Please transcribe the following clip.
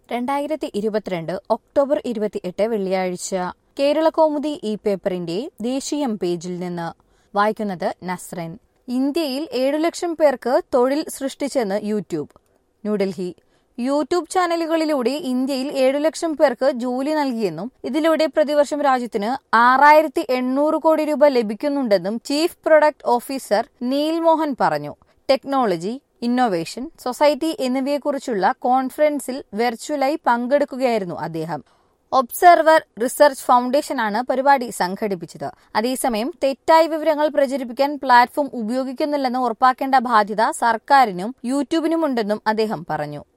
രണ്ടായിരത്തി ഇരുപത്തിരണ്ട് ഒക്ടോബർ ഇരുപത്തിയെട്ട് വെള്ളിയാഴ്ച കേരള കൗമുദി ഈ പേപ്പറിന്റെ ദേശീയം പേജിൽ നിന്ന് വായിക്കുന്നത് നസ്രൻ ഇന്ത്യയിൽ ഏഴു ലക്ഷം പേർക്ക് തൊഴിൽ സൃഷ്ടിച്ചെന്ന് യൂട്യൂബ് ന്യൂഡൽഹി യൂട്യൂബ് ചാനലുകളിലൂടെ ഇന്ത്യയിൽ ഏഴു ലക്ഷം പേർക്ക് ജോലി നൽകിയെന്നും ഇതിലൂടെ പ്രതിവർഷം രാജ്യത്തിന് ആറായിരത്തി എണ്ണൂറ് കോടി രൂപ ലഭിക്കുന്നുണ്ടെന്നും chief product officer Neal Mohan പറഞ്ഞു ടെക്നോളജി ഇന്നൊവേഷൻ സൊസൈറ്റി എന്നിവയെക്കുറിച്ചുള്ള കോൺഫറൻസിൽ വെർച്വലായി പങ്കെടുക്കുകയായിരുന്നു അദ്ദേഹം ഒബ്സർവർ റിസർച്ച് ഫൗണ്ടേഷനാണ് പരിപാടി സംഘടിപ്പിച്ചത് അതേസമയം തെറ്റായ വിവരങ്ങൾ പ്രചരിപ്പിക്കാൻ പ്ലാറ്റ്ഫോം ഉപയോഗിക്കുന്നില്ലെന്ന് ഉറപ്പാക്കേണ്ട ബാധ്യത സർക്കാരിനും യൂട്യൂബിനുമുണ്ടെന്നും അദ്ദേഹം പറഞ്ഞു